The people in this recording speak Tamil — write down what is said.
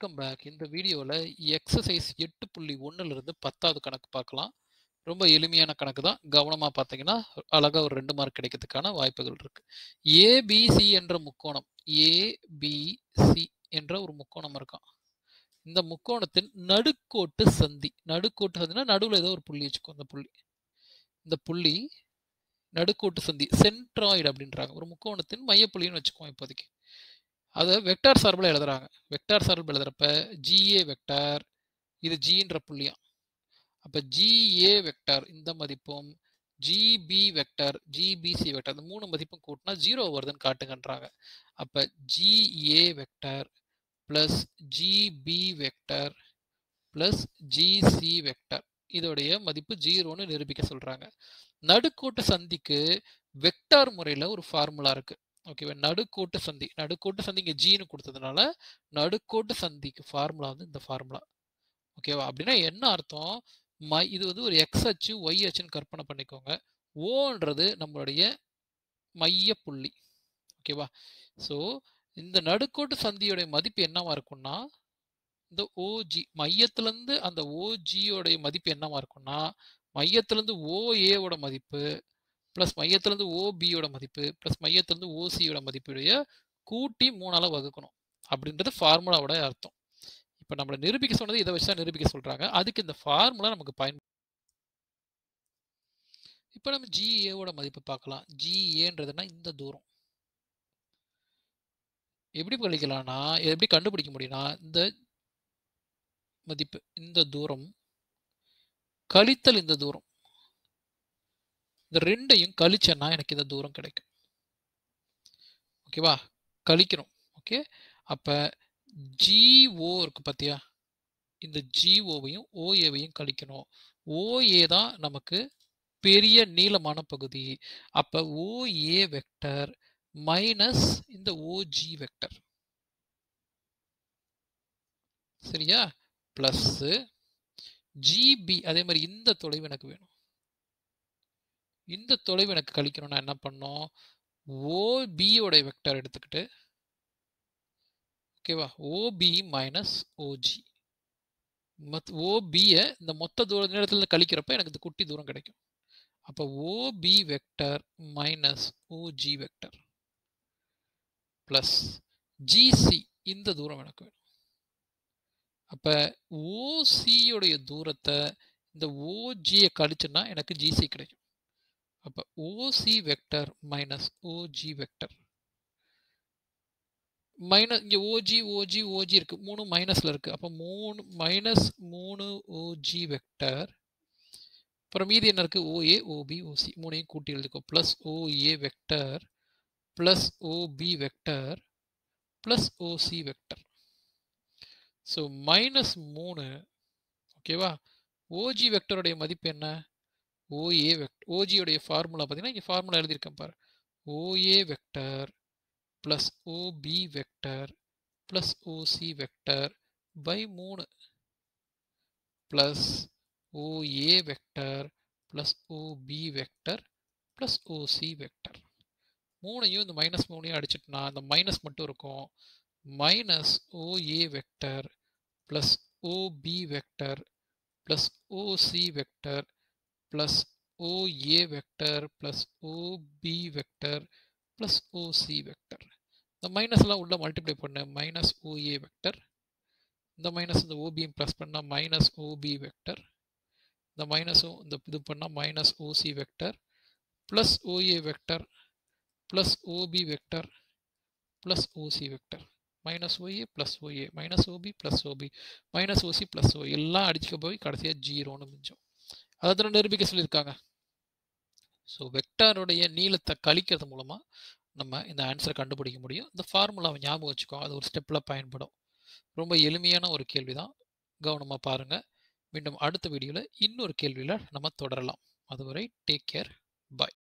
Welcome back. இந்த வீடியோல எக்ஸர்சைஸ் 8.1 இருந்து 10வது கணக்கு பார்க்கலாம். ரொம்ப எளிமையான கணக்கு தான். கவனமா பார்த்தீங்கன்னா, அழகா ஒரு 2 மார்க் கிடைக்கிறதுக்கான வாய்ப்புகள் இருக்கு. ஏபிசி என்ற முக்கோணம் ஏபிசி என்ற ஒரு முக்கோணம் இருக்காம். இந்த முக்கோணத்தின் நடுக்கோட்டு சந்தி. நடுக்கோட்டு சந்தினா நடுவுல ஏதோ ஒரு புள்ளி வச்சுக்கோ அந்த புள்ளி. இந்த புள்ளி நடுக்கோட்டு சந்தி சென்ட்ராய்டு அப்படின்றாங்க. ஒரு முக்கோணத்தின் மையப்புள்ளின்னு வச்சுக்குவோம் இப்போதைக்கு. அத வெக்டார் சார்புல எழுதுறாங்க. வெக்டார் சார்பு எழுதுறப்ப ஜிஏ வெக்டார் இது ஜின்ற புள்ளியாம். அப்ப ஜிஏ வெக்டார் இந்த மதிப்பும் ஜிபி வெக்டார் ஜிபிசி வெக்டார் இந்த 3 மதிப்பும் கூட்டினா 0 வருதுன்னு காட்டுங்கன்றாங்க. அப்ப GA vector plus GB vector plus GC vector இதோடைய மதிப்பு 0ன்னு நிரூபிக்க சொல்றாங்க. நடுக்கோட்டு சந்திக்கு வெக்டார் முறையில ஒரு ஃபார்முலா இருக்கு. ஓகேவா? நடுக்கோட்டு சந்தி. நடுக்கோட்டு சந்தி இங்க ஜின்னு குடுத்ததுனால, நடுக்கோட்டு சந்திக்கு ஃபார்முலா வந்து இந்த ஃபார்முலா. ஓகேவா? அப்படின்னா என்ன அர்த்தம்? மை இது வந்து ஒரு எக்ஸ் அச்சு, ஒய் அச்சுன்னு கற்பனை பண்ணிக்கோங்க. ஓன்றது நம்மளுடைய மைய புள்ளி. ஓகேவா? ஸோ, இந்த நடுக்கோட்டு சந்தியோட மதிப்பு என்னவா இருக்கும்னா, இந்த ஓஜி மையத்திலிருந்து அந்த ஓஜியோடைய மதிப்பு என்னவா இருக்கும்னா, மையத்திலிருந்து ஓஏவோட மதிப்பு பிளஸ் மையத்திலிருந்து ஓபியோட மதிப்பு பிளஸ் மையத்திலிருந்து ஓசியோட மதிப்புடைய கூட்டி 3ஆல வகுக்கணும். அப்படின்றது ஃபார்முலாவோட அர்த்தம். இப்ப நம்மள நிரூபிக்க சொன்னது இத வச்சு தான் நிரூபிக்க சொல்றாங்க. அதுக்கு இந்த ஃபார்முலா நமக்கு பயன் இப்ப நம்ம ஜிஏவோட மதிப்பு பார்க்கலாம். ஜிஏன்றதுன்னா இந்த தூரம். எப்படி கழிக்கலாம்னா, எப்படி கண்டுபிடிக்க முடியும்னா, இந்த மதிப்பு இந்த தூரம் கழித்தல் இந்த தூரம். இந்த 2யும் கழிச்சேன்னா எனக்கு இந்த தூரம் கிடைக்கும். ஓகேவா? கழிக்கிறோம். ஓகே. அப்ப ஜிஓ இருக்கு பாத்தியா? இந்த ஜிஓவையும் ஓஏவையும் கழிக்கணும். ஓஏ தான் நமக்கு பெரிய நீளமான பகுதி. அப்ப ஓஏ வெக்டர் மைனஸ் இந்த ஓஜி வெக்டர். சரியா? பிளஸ் ஜிபி அதே மாரி இந்த தொலைவு எனக்கு வேணும். இந்த தொலைவு எனக்கு கழிக்கணும்னா என்ன பண்ணணும்? ஓபியோட வெக்டார் எடுத்துக்கிட்டு ஓகேவா? OB minus OG. மத் ஓபிய இந்த மொத்த தூர நீளத்திலிருந்து கழிக்கிறப்ப எனக்கு இந்த குட்டி தூரம் கிடைக்கும். அப்ப OB vector minus OG vector. Plus GC இந்த தூரம் எனக்கு வேணும். அப்ப ஓசியோடைய தூரத்த இந்த ஓஜிய கழிச்சேன்னா எனக்கு ஜிசி கிடைக்கும். அப்ப OC vector minus OG vector. Minus இங்க ஓஜி, ஓஜி, ஓஜி இருக்கு. 3 மைனஸ்ல இருக்கு. அப்ப 3 மைனஸ் 3 ஓஜி வெக்டர். அப்புறம் மீதி என்ன இருக்கு? ஓஏ, ஓபி, ஓசி 3யும் கூட்டி எழுதிக்கோ. Plus OA vector plus OB vector plus OC vector. So minus 3 ஓகேவா? ஓஜி வெக்டருடைய மதிப்பு என்ன? ஓஏ வெக்ட் ஓஜியோடைய ஃபார்முலா பார்த்தீங்கன்னா, இங்க ஃபார்முலா எழுதியிருக்கேன் பாரு. OA vector plus OB vector plus OC vector by 3 plus OA vector plus OB vector plus OC vector. 3யும் இந்த மைனஸ் 3யும் அடிச்சுட்டனா, இந்த மைனஸ் மட்டும் இருக்கும். Minus OA vector plus OB vector plus OC vector plus OA vector plus OB vector plus OC vector. இந்த மைனஸ்லாம் உள்ள மல்டிப்ளை பண்ணு. Minus OA vector. இந்த மைனஸ் இந்த ஓபியும் பிளஸ் பண்ணா மைனஸ் ஓபி வெக்டர். இந்த மைனஸும் இந்த இது பண்ணா minus OC vector plus OA vector plus OB vector plus OC vector. Minus OA plus OA minus OB plus OB minus OC plus O எல்லாம் அடிச்சுக்க போய் கடைசியா 0ன்னு மிஞ்சும். அத நிரூபிக்க சொல்லியிருக்காங்க. ஸோ வெக்டாருடைய நீளத்த கழிக்கிறது மூலமா நம்ம இந்த ஆன்ஸர கண்டுபிடிக்க முடியும். இந்த ஃபார்முலாவ ஞாபகம் வச்சுக்கோங்க. அது ஒரு ஸ்டெப்ல பயன்படும். ரொம்ப எளிமையான ஒரு கேள்வி தான். கவனமா பாருங்க. மீண்டும் அடுத்த வீடியோல இன்னொரு கேள்வியில நம்ம தொடரலாம். அதுவரை டேக் கேர். பாய்.